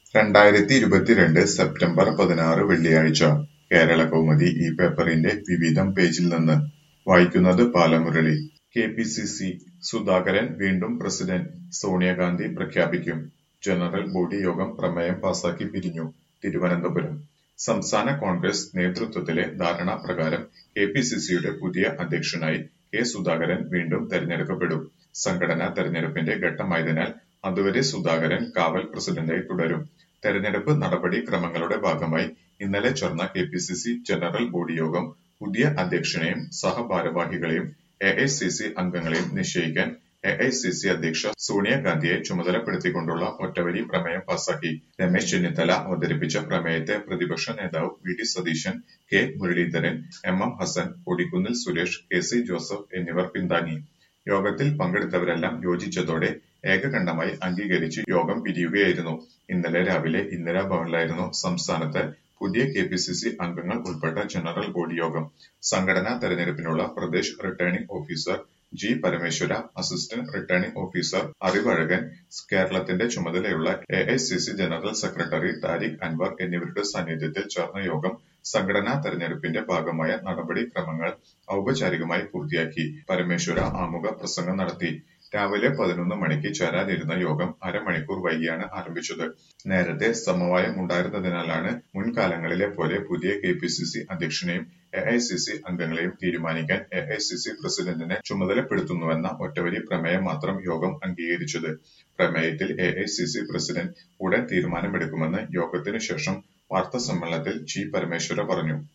രണ്ടായിരത്തി ഇരുപത്തിരണ്ട് സെപ്റ്റംബർ പതിനാറ് വെള്ളിയാഴ്ച കേരളകൗമുദി ഈ പേപ്പറിന്റെ വിവിധം പേജിൽ നിന്ന് വായിക്കുന്നത് Balamurali K P C C Sudhakaran വീണ്ടും പ്രസിഡന്റ് സോണിയാഗാന്ധി പ്രഖ്യാപിക്കും ജനറൽ ബോഡി യോഗം പ്രമേയം പാസാക്കി പിരിഞ്ഞു തിരുവനന്തപുരം സംസ്ഥാന കോൺഗ്രസ് നേതൃത്വത്തിലെ ധാരണ പ്രകാരം കെ പി സി സിയുടെ പുതിയ അധ്യക്ഷനായി കെ സുധാകരൻ വീണ്ടും തെരഞ്ഞെടുക്കപ്പെടും സംഘടനാ തെരഞ്ഞെടുപ്പിന്റെ ഘട്ടമായതിനാൽ അതുവരെ സുധാകരൻ കാവൽ പ്രസിഡന്റായി തുടരും തെരഞ്ഞെടുപ്പ് നടപടി ക്രമങ്ങളുടെ ഭാഗമായി ഇന്നലെ ചേർന്ന K P C C general body യോഗം പുതിയ അധ്യക്ഷനെയും സഹഭാരവാഹികളെയും എ ഐ സി സി അംഗങ്ങളെയും നിശ്ചയിക്കാൻ എ ഐ സി സി അധ്യക്ഷ സോണിയാഗാന്ധിയെ ചുമതലപ്പെടുത്തിക്കൊണ്ടുള്ള ഒറ്റവരി പ്രമേയം പാസാക്കി രമേശ് ചെന്നിത്തല അവതരിപ്പിച്ച പ്രമേയത്തെ പ്രതിപക്ഷ നേതാവ് V D Satheesan K Muraleedharan M M Hassan Kodikunnil Suresh K C Joseph എന്നിവർ പിന്താങ്ങി യോഗത്തിൽ പങ്കെടുത്തവരെല്ലാം യോജിച്ചതോടെ ഏകകണ്ഠമായി അംഗീകരിച്ച് യോഗം പിരിയുകയായിരുന്നു ഇന്നലെ രാവിലെ ഇന്ദിരാഭവനിലായിരുന്നു സംസ്ഥാനത്ത് പുതിയ കെ പി സി സി അംഗങ്ങൾ ഉൾപ്പെട്ട ജനറൽ ബോഡി യോഗം സംഘടനാ തെരഞ്ഞെടുപ്പിനുള്ള Pradesh returning officer G Parameshwara assistant returning officer Arivazhagan കേരളത്തിന്റെ ചുമതലയുള്ള A I C C general secretary Tariq Anwar എന്നിവരുടെ സാന്നിധ്യത്തിൽ ചേർന്ന യോഗം സംഘടനാ തെരഞ്ഞെടുപ്പിന്റെ ഭാഗമായ നടപടിക്രമങ്ങൾ ഔപചാരികമായി പൂർത്തിയാക്കി പരമേശ്വര ആമുഖ പ്രസംഗം നടത്തി രാവിലെ പതിനൊന്ന് മണിക്ക് ചേരാനിരുന്ന യോഗം അരമണിക്കൂർ വൈകിയാണ് ആരംഭിച്ചത് നേരത്തെ സമവായം ഉണ്ടായിരുന്നതിനാലാണ് മുൻകാലങ്ങളിലെ പോലെ പുതിയ കെ പി സി സി അധ്യക്ഷനെയും എ ഐ സി സി അംഗങ്ങളെയും തീരുമാനിക്കാൻ എ ഐ സി സി പ്രസിഡന്റിനെ ചുമതലപ്പെടുത്തുന്നുവെന്ന ഒറ്റവരി പ്രമേയം മാത്രം യോഗം അംഗീകരിച്ചത് പ്രമേയത്തിൽ A I C C president ഉടൻ തീരുമാനമെടുക്കുമെന്ന് യോഗത്തിനു ശേഷം വാർത്താസമ്മേളനത്തിൽ ജി പരമേശ്വര പറഞ്ഞു